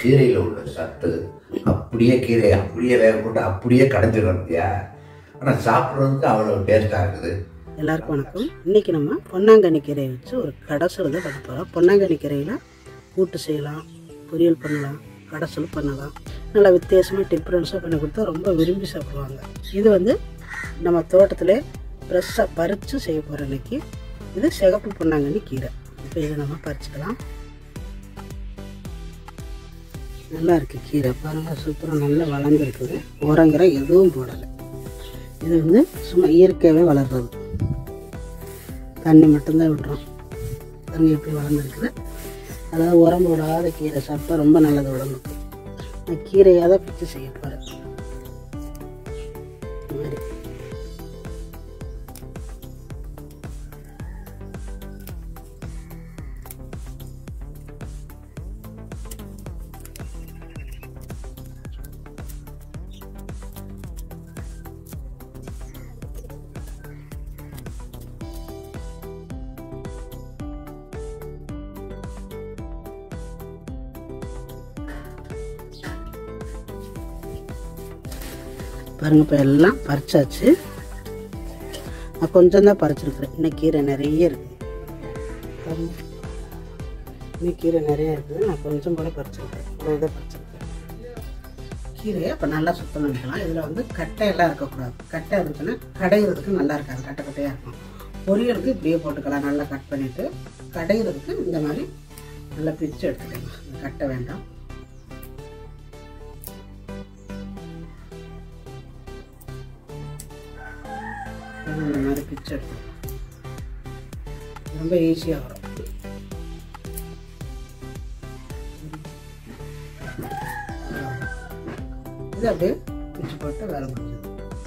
கீரையில் உள்ள சத்து அப்படியே கீரை அப்படியே வேக போட்டு அப்படியே கடைஞ்சிடும் இல்லையா ஆனால் சாப்பிட்றதுக்கு அவ்வளோ டேஸ்ட்டாக இருக்குது எல்லாருக்கும் வணக்கம் இன்றைக்கி நம்ம பொன்னாங்கண்ணி கீரையை வச்சு ஒரு கடைசல் தான் பண்ண போகிறோம் பொன்னாங்கண்ணி கீரையில் கூட்டு செய்யலாம் பொரியல் பண்ணலாம் கடைசல் பண்ணலாம் நல்லா வித்தியாசமாக டிஃப்ரென்ஸாக பண்ணி கொடுத்தா ரொம்ப விரும்பி சாப்பிடுவாங்க இது வந்து நம்ம தோட்டத்தில் ஃப்ரெஷ்ஷாக பறித்து செய்ய போகிற இன்னைக்கு இது சிகப்பு பொன்னாங்கண்ணி கீரை இப்போ இதை நம்ம பறிச்சுக்கலாம் நல்லா இருக்குது கீரை பாருங்கள் சூப்பராக நல்லா வளர்ந்துருக்குது உரங்கிற எதுவும் போடலை இது வந்து சும்மா இயற்கையாகவே வளர்றது தண்ணி மட்டும்தான் விடுறோம் தண்ணி எப்படி வளர்ந்துருக்குது அதாவது உரம் போடாத கீரை சாப்பிட்டா ரொம்ப நல்லது உடம்புக்கு நான் கீரையாக தான் பிச்சு செய்ய போகிறேன் இந்த மாதிரி பாருங்க இப்போ எல்லாம் பறிச்சாச்சு நான் கொஞ்சம் தான் பறிச்சிருக்கிறேன் இன்னும் கீரை நிறைய இருக்குது பாருங்க இன்னும் கீரை நிறைய இருக்குது நான் கொஞ்சம் கூட பறிச்சிருக்கிறேன் இவ்வளோ தான் பறிச்சிருக்கேன் கீரையை இப்போ நல்லா சுத்தம் பண்ணிக்கலாம் இதில் வந்து கட்டையெல்லாம் இருக்கக்கூடாது கட்டை இருந்துச்சுன்னா கடையிறதுக்கு நல்லா இருக்காது கட்டை கட்டையாக இருக்கும் பொரியலுக்கு இப்படியே போட்டுக்கலாம் நல்லா கட் பண்ணிவிட்டு கடையிறதுக்கு இந்த மாதிரி நல்லா பிச்சு எடுத்துக்கலாம் இந்த கட்டை வேண்டாம் இந்த மாதிரி பிச்சு எடுத்துக்கலாம் ரொம்ப ஈஸியாக வரும் இது அப்படியே பிச்சு போட்டு வேலை முடிஞ்சது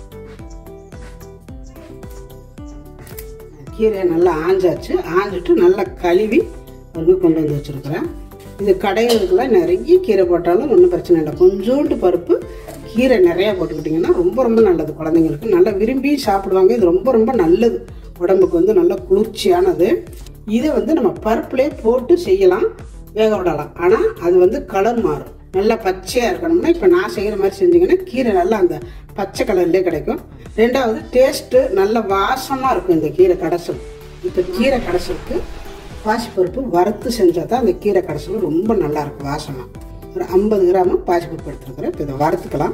கீரையை நல்லா ஆஞ்சாச்சு ஆஞ்சிட்டு நல்லா கழுவி வந்து கொண்டு வந்து வச்சுருக்கிறேன் இது கடைகளுக்கெல்லாம் நிறைய கீரை போட்டாலும் ஒன்றும் பிரச்சனை இல்லை கொஞ்சோண்டு பருப்பு கீரை நிறையா போட்டுக்கிட்டிங்கன்னா ரொம்ப ரொம்ப நல்லது குழந்தைங்களுக்கு நல்லா விரும்பி சாப்பிடுவாங்க இது ரொம்ப ரொம்ப நல்லது உடம்புக்கு வந்து நல்ல குளிர்ச்சியானது இதை வந்து நம்ம பருப்புலேயே போட்டு செய்யலாம் வேக விடலாம் ஆனால் அது வந்து கலர் மாறும் நல்லா பச்சையாக இருக்கணும்னா இப்போ நான் செய்கிற மாதிரி செஞ்சிங்கன்னா கீரை நல்லா அந்த பச்சை கலர்லேயே கிடைக்கும் ரெண்டாவது டேஸ்ட்டு நல்ல வாசமாக இருக்கும் இந்த கீரை கடைசல் இப்போ கீரை கடைசலுக்கு பாசிப்பருப்பு வறுத்து செஞ்சால் தான் அந்த கீரை கடைசல் ரொம்ப நல்லா இருக்கும் வாசமாக ஒரு ஐம்பது கிராம் பாசிப்பருப்பு எடுத்துருக்குறேன் இப்போ இதை வறுத்துக்கலாம்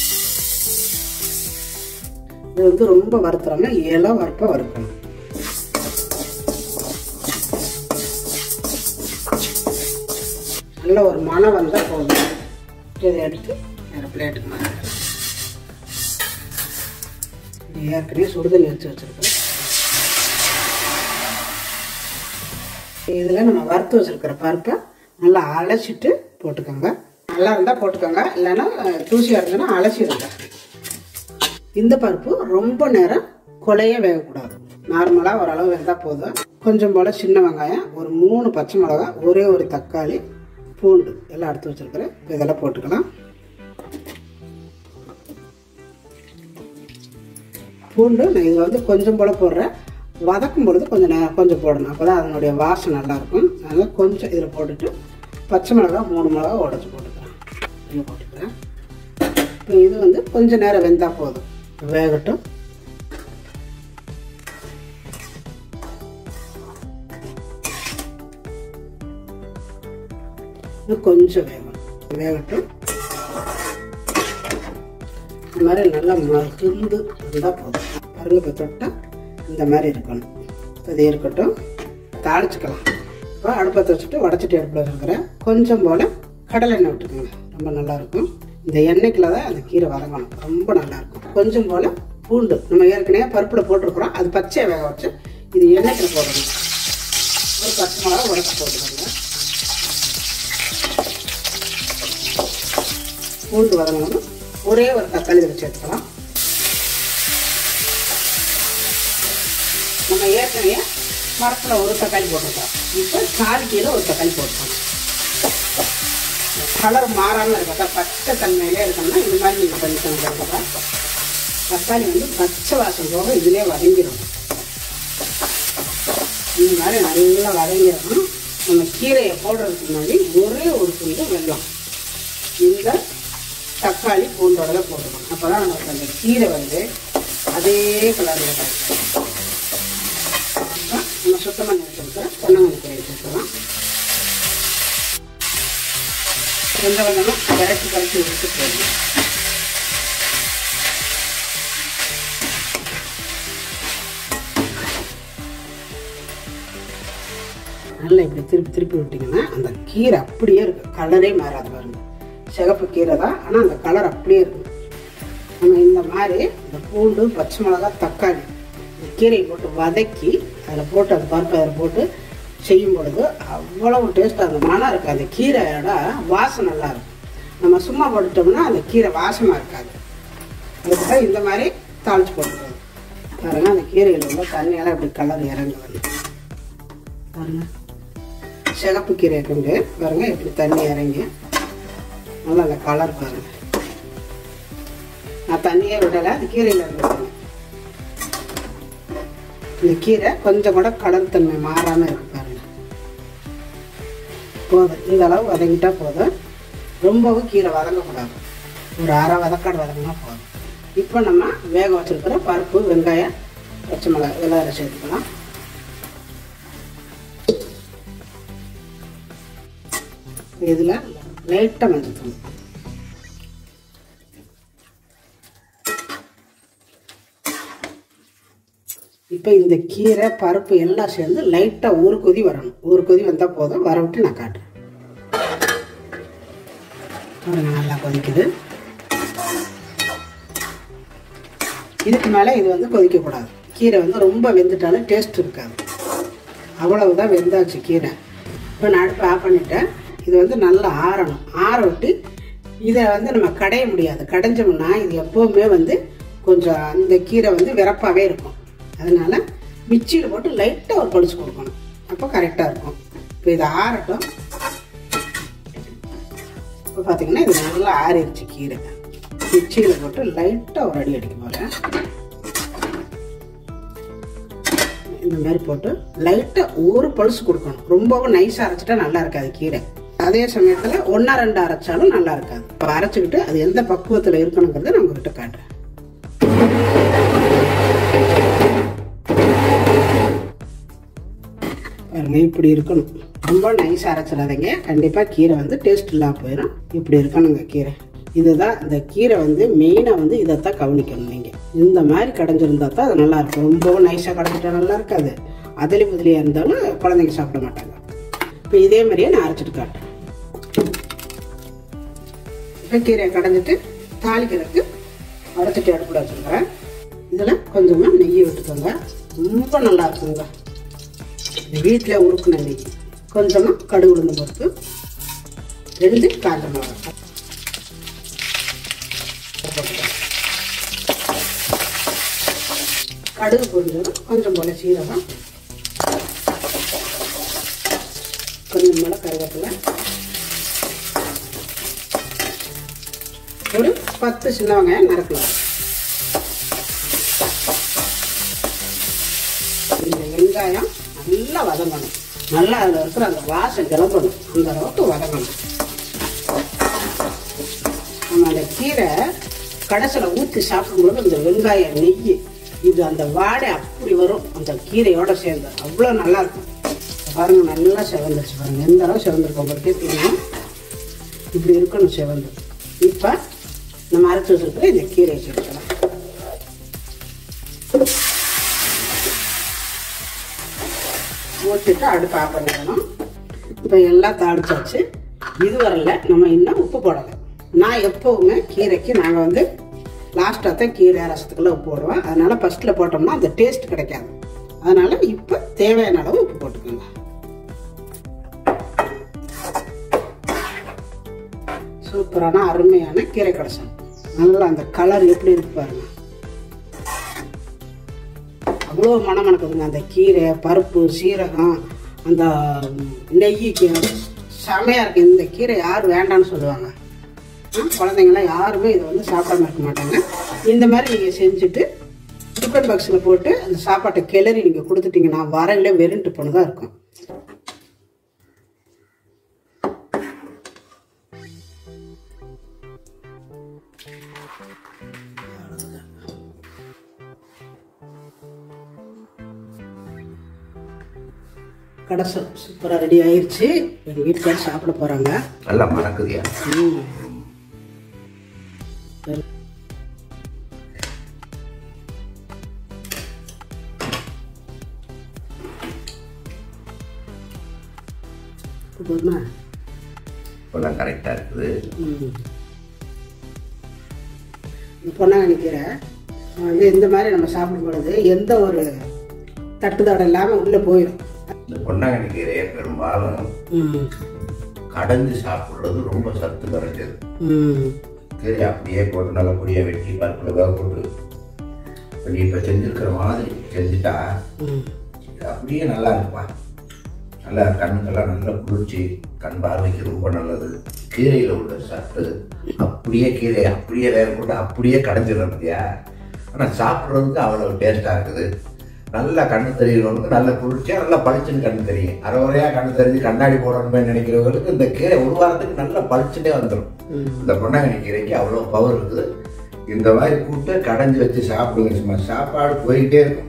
இது வந்து ரொம்ப வறுத்துறோம்னா ஏழோ வறுப்பாக வறுக்கணும் நல்ல ஒரு மனம் வந்தால் போதும் இதை எடுத்து வேறு பிளேட்டுக்கு மாற்றிக்கலாம் இது ஏற்கனவே சுடுதண்ணி வச்சு வச்சுருக்கேன் இதில் நம்ம வறுத்து வச்சுருக்கிற பருப்பை நல்லா அலசிட்டு போட்டுக்கோங்க நல்லா இருந்தால் போட்டுக்கோங்க இல்லைன்னா தூசியாக இருந்ததுன்னா அலசிடுங்க இந்த பருப்பு ரொம்ப நேரம் கொலைய வேகக்கூடாது நார்மலாக ஓரளவு வெந்தால் போதும் கொஞ்சம் போல் சின்ன வெங்காயம் ஒரு மூணு பச்சை மிளகாய் ஒரே ஒரு தக்காளி பூண்டு எல்லாம் எடுத்து வச்சுருக்கிறேன் இதெல்லாம் போட்டுக்கலாம் பூண்டு நான் இதில் வந்து கொஞ்சம் போல் போடுறேன் வதக்கும் பொழுது கொஞ்சம் நேரம் கொஞ்சம் போடணும் அப்போ தான் அதனுடைய வாசம் நல்லாயிருக்கும் அதனால் கொஞ்சம் இதில் போட்டுட்டு பச்சை மிளகா மூணு மிளகா உடச்சி போட்டுக்கிறேன் இது போட்டுக்கிறேன் இப்போ இது வந்து கொஞ்சம் நேரம் வெந்தால் போதும் வேகட்டும் இன்னும் கொஞ்சம் வேகும் வேகட்டும் இந்த மாதிரி நல்லா மகிழ்ந்து இருந்தால் போதும் பாருங்க இப்போ தொட்டால் இந்த மாதிரி இருக்கணும் இப்போ இது இருக்கட்டும் தாளிச்சுக்கலாம் இப்போ அடுப்பத்தை வச்சுட்டு வடச்சட்டி அடுப்பில் வச்சுருக்கிறேன் கொஞ்சம் போல் கடலை எண்ணெய் விட்டுக்கோங்க ரொம்ப நல்லாயிருக்கும் இந்த எண்ணெய்க்குள்ள தான் அந்த கீரை வதங்கணும் ரொம்ப நல்லாயிருக்கும் கொஞ்சம் போல் பூண்டு நம்ம ஏற்கனவே பருப்பில் போட்டிருக்கிறோம் அது பச்சையாக வேக வச்சு இது எண்ணெய்க்கில் போடணும் ஒரு பச்சை மிளகா உடச்சி போட்டுக்கோங்க பூண்டு வதங்கணும் ஒரே ஒரு தக்காளி வச்சு எடுத்துக்கலாம் நம்ம ஏற்கனவே மரத்தில் ஒரு தக்காளி போட்டிருக்கோம் இப்போ கால் கீழே ஒரு தக்காளி போட்டுக்கணும் கலர் மாறாமல் இருக்கா பச்சை தன்மையிலே இருக்கணும்னா இந்த மாதிரி நீங்கள் பண்ணிக்கணும் கண்டிப்பாக தக்காளி வந்து பச்சை வாசம் போக இதிலே வதங்கிடும் இந்த மாதிரி நல்லா வதங்கிடணும் நம்ம கீரையை போடுறதுக்கு முன்னாடி ஒரே ஒரு துண்டு வெல்லம் இந்த தக்காளி பூண்டோட தான் போட்டுக்கணும் அப்போ தான் நமக்கு அந்த கீரை வந்து அதே கலரில் கிடைக்கும் இப்போ நம்ம சுத்தமாக வச்சுருக்கிற பொன்னங்கண்ணி கீரை சேர்த்துக்கலாம் கொஞ்சம் கொஞ்சமாக விரட்டி கரைச்சி விட்டு போடணும் நல்லா இப்படி திருப்பி திருப்பி விட்டிங்கன்னா அந்த கீரை அப்படியே இருக்கு கலரே மாறாது பாருங்க சிகப்பு கீரை தான் ஆனால் அந்த கலர் அப்படியே இருக்கு நம்ம இந்த மாதிரி இந்த பூண்டு பச்சை மிளகாய் தக்காளி இந்த கீரையை போட்டு வதக்கி அதில் போட்டு அந்த பருப்பு அதில் போட்டு செய்யும் பொழுது அவ்வளவு டேஸ்ட்டாக அந்த மனம் இருக்குது அந்த கீரையோட வாசம் நல்லா இருக்கும் நம்ம சும்மா போட்டுட்டோம்னா அந்த கீரை வாசமாக இருக்காது அதுக்கு தான் இந்த மாதிரி தாளிச்சு போட்டுக்கிறது பாருங்க அந்த கீரையில் உள்ள தண்ணியெல்லாம் இப்படி கலர் இறங்குது பாருங்க சிகப்பு கீரை இருக்குங்க பாருங்க இப்படி தண்ணி இறங்கி நல்லா அந்த கலர் பாருங்க நான் தண்ணியே விடலை அந்த கீரையில் இருக்கு இந்த கீரை கொஞ்சம் கூட கலர் தன்மை மாறாமல் இருக்கு பாருங்க போதும் இந்த அளவு வதங்கிட்டா போதும் ரொம்பவும் கீரை வதங்கக்கூடாது ஒரு அரை வதக்காடு வதங்கினா போதும் இப்போ நம்ம வேக வச்சிருக்கிற பருப்பு வெங்காயம் பச்சை மிளகாய் இதெல்லாம் அதில் சேர்த்துக்கலாம் இதில் லைட்டாக மஞ்சள் தூள் இப்போ இந்த கீரை பருப்பு எல்லாம் சேர்ந்து லைட்டாக ஒரு கொதி வரணும் ஒரு கொதி வந்தால் போதும் வர விட்டு நான் காட்டுறேன் பாருங்க நல்லா கொதிக்குது இதுக்கு மேலே இது வந்து கொதிக்கக்கூடாது கீரை வந்து ரொம்ப வெந்துட்டாலும் டேஸ்ட் இருக்காது அவ்வளவுதான் வெந்தாச்சு கீரை இப்போ நான் அடுப்பு ஆஃப் பண்ணிட்டேன் இது வந்து நல்லா ஆறணும் ஆற விட்டு இதை வந்து நம்ம கடைய முடியாது கடைஞ்சோம்னா இது எப்போவுமே வந்து கொஞ்சம் அந்த கீரை வந்து விறப்பாகவே இருக்கும் அதனால மிக்சியில் போட்டு லைட்டாக ஒரு பொடிச்சு கொடுக்கணும் அப்போ கரெக்டாக இருக்கும் இப்போ இது ஆறட்டும் இப்போ பார்த்தீங்கன்னா இது நல்லா ஆறிடுச்சு கீரை மிக்சியில் போட்டு லைட்டாக ஒரு அடி அடிக்க போகிறேன் இந்த மாதிரி போட்டு லைட்டாக ஒரு பல்ஸ் கொடுக்கணும் ரொம்பவும் நைஸாக அரைச்சிட்டா நல்லா இருக்காது கீரை அதே சமயத்தில் ஒன்றா ரெண்டு அரைச்சாலும் நல்லா இருக்காது இப்போ அரைச்சிக்கிட்டு அது எந்த பக்குவத்தில் இருக்கணுங்கிறத நான் உங்ககிட்ட காட்டுறேன் பாருங்க இப்படி இருக்கணும் ரொம்ப நைஸாக அரைச்சிடாதீங்க கண்டிப்பாக கீரை வந்து டேஸ்ட் இல்லாமல் போயிடும் இப்படி இருக்கணுங்க கீரை இதுதான் இந்த கீரை வந்து மெயினாக வந்து இதைத்தான் கவனிக்கணும் நீங்கள் இந்த மாதிரி கடைஞ்சிருந்தா தான் அது நல்லா இருக்கும் ரொம்பவும் நைஸாக கடைஞ்சிட்டா நல்லா இருக்காது அதிலி முதலியாக இருந்தாலும் குழந்தைங்க சாப்பிட மாட்டாங்க இப்போ இதே மாதிரியே நான் அரைச்சிட்டு காட்டுறேன் இப்போ கீரையை கடைஞ்சிட்டு தாளிக்கிறதுக்கு அரைச்சிட்டு அடுப்பில் வச்சுருக்கிறேன் இதில் கொஞ்சமாக நெய் விட்டுக்கோங்க ரொம்ப நல்லா இருக்குங்க இது வீட்டில் உருக்குன நெய் கொஞ்சமாக கடுகு உளுந்து பருப்பு ரெண்டு காஞ்ச மிளகாய் கடுகு பொரிஞ்சதும் கொஞ்சம் போல சீரகம் கொஞ்சம் போல கருவேப்பிலை ஒரு பத்து சின்ன வெங்காயம் நறுக்கலாம் இந்த வெங்காயம் நல்லா வதங்கணும் நல்லா அதில் இருக்கிற அந்த வாசம் கிளம்பணும் அந்த அளவுக்கு வதங்கணும் நம்ம அந்த கீரை கடைசியில் ஊற்றி சாப்பிடும்போது அந்த வெங்காயம் நெய் இது அந்த வாடை அப்படி வரும் அந்த கீரையோட சேர்ந்து அவ்வளோ நல்லா இருக்கும் பாருங்க நல்லா செவந்துருச்சு பாருங்க எந்த அளவு செவந்திருக்கு உங்களுக்கே தெரியும் இப்படி இருக்கணும் செவந்து இப்போ நம்ம அரைச்சி வச்சுருக்கிற இந்த கீரையை சேர்க்கலாம் ஊற்றிட்டு அடுப்பு ஆஃப் பண்ணிடணும் இப்போ எல்லாம் தாளிச்சாச்சு இது வரல நம்ம இன்னும் உப்பு போடலை நான் எப்போவுமே கீரைக்கு நாங்கள் வந்து லாஸ்ட்டாக தான் கீரை ரசத்துக்குள்ள உப்பு போடுவேன் அதனால ஃபஸ்ட்டில் போட்டோம்னா அந்த டேஸ்ட் கிடைக்காது அதனால இப்போ தேவையான அளவு உப்பு போட்டுக்கோங்க சூப்பரான அருமையான கீரை கடைசம் நல்லா அந்த கலர் எப்படி இருக்கு பாருங்க அவ்வளோ மனம் மணக்குதுங்க அந்த கீரை பருப்பு சீரகம் அந்த நெய்க்கு செமையாக இருக்கு இந்த கீரை யார் வேண்டாம்னு சொல்லுவாங்க ஆ, குழந்தைங்களாம் யாருமே இதை வந்து சாப்பிடாம இருக்க மாட்டாங்க இந்த மாதிரி நீங்கள் செஞ்சுட்டு டிஃபன் பாக்ஸில் போட்டு அந்த சாப்பாட்டை கிளறி நீங்கள் கொடுத்துட்டீங்கன்னா வரையில வெறுண்டு போனதாக இருக்கும் கடைசம் சூப்பராக ரெடி ஆயிருச்சு எங்கள் வீட்டுக்காரர் சாப்பிட போகிறாங்க நல்லா மணக்குதியா போதுமா இப்போலாம் கரெக்டாக இருக்குது ம். இந்த பொன்னாங்கண்ணி கீரை வந்து இந்த மாதிரி நம்ம சாப்பிடும் பொழுது எந்த ஒரு தட்டுதடை இல்லாமல் உள்ளே போயிடும் இந்த பொன்னாங்கண்ணி கீரையை பெரும்பாலும் ம் கடைஞ்சு சாப்பிட்றது ரொம்ப சத்து நிறைஞ்சது ம் கீரை அப்படியே போட்டு நல்லா பொடியை வெட்டி பருப்பில் வேக போட்டு இப்போ நீ இப்போ செஞ்சுருக்கிற மாதிரி செஞ்சுட்டா ம் இது அப்படியே நல்லா இருக்குப்பா நல்லா கண்ணுக்கெல்லாம் நல்லா குளிர்ச்சி கண் பார்வைக்கு ரொம்ப நல்லது கீரையில் உள்ள சத்து அப்படியே கீரையை அப்படியே வேக போட்டு அப்படியே கடைஞ்சிடணும் இல்லையா ஆனால் சாப்பிட்றதுக்கு அவ்வளோ டேஸ்ட்டாக இருக்குது நல்லா கண்ணு தெரியறவங்களுக்கு நல்ல குளிர்ச்சியாக நல்லா பளிச்சுன்னு கண்ணு தெரியும் அரை குறையாக கண்ணு தெரிஞ்சு கண்ணாடி போடணுமே நினைக்கிறவங்களுக்கு இந்த கீரை ஒரு வாரத்துக்கு நல்லா பளிச்சுட்டே வந்துடும் இந்த பொன்னாங்கண்ணி கீரைக்கு அவ்வளோ பவர் இருக்குது இந்த மாதிரி கூட்டு கடைஞ்சி வச்சு சாப்பிடுங்க சும்மா சாப்பாடு போயிட்டே இருக்கும்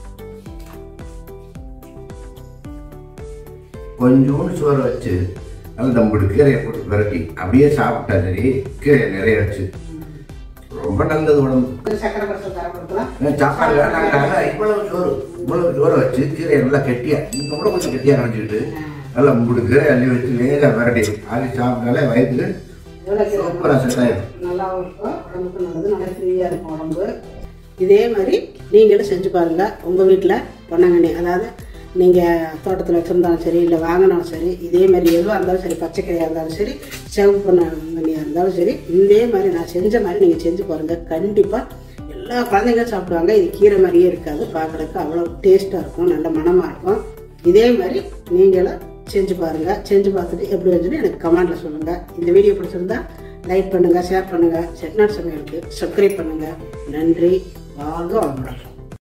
கொஞ்சோண்டு சோறு வச்சு நல்லா நம்மளோட கீரையை போட்டு விரட்டி அப்படியே சாப்பிட்டா சரி கீரை நிறைய வச்சு ரொம்ப நல்லது உடம்பு சக்கரை பரிசல் தர கொடுக்கலாம் ஏன் சாப்பாடு வேணாங்கிறாங்க இவ்வளவு சோறு இவ்வளவு சோறை வச்சு கீரையை நல்லா கெட்டியா இன்னும் கூட கொஞ்சம் கெட்டியா கரைச்சிக்கிட்டு நல்லா மூணு கீரை அள்ளி வச்சு லேசாக விரட்டி ஆடி சாப்பிட்டாலே வயிற்றுக்கு எவ்வளோ கீரை சூப்பராக செட் ஆயிடும் நல்லாவும் இருக்கும் உடம்புக்கு நல்லது நல்லா ஃப்ரீயாக இருக்கும் உடம்பு இதே மாதிரி நீங்களும் செஞ்சு பாருங்கள் உங்கள் வீட்டில் பொன்னாங்கண்ணி அதாவது நீங்கள் தோட்டத்தில் வச்சுருந்தாலும் சரி இல்லை வாங்கினாலும் சரி இதே மாதிரி எதுவாக இருந்தாலும் சரி பச்சைக்கறியாக இருந்தாலும் சரி சிவப்பு பொன்னாங்கண்ணியாக இருந்தாலும் சரி இதே மாதிரி நான் செஞ்ச மாதிரி நீங்கள் செஞ்சு பாருங்கள் கண்டிப்பாக எல்லா குழந்தைங்களும் சாப்பிடுவாங்க இது கீரை மாதிரியே இருக்காது பார்க்குறதுக்கு அவ்வளோ டேஸ்ட்டாக இருக்கும் நல்ல மணமாக இருக்கும் இதே மாதிரி நீங்களும் செஞ்சு பாருங்கள் செஞ்சு பார்த்துட்டு எப்படி வந்துன்னு எனக்கு கமெண்ட்டில் சொல்லுங்கள் இந்த வீடியோ பிடிச்சிருந்தா லைக் பண்ணுங்கள் ஷேர் பண்ணுங்கள் செட்நாட் சமையலுக்கு சப்ஸ்கிரைப் பண்ணுங்கள் நன்றி வாழ்க வளமுடன்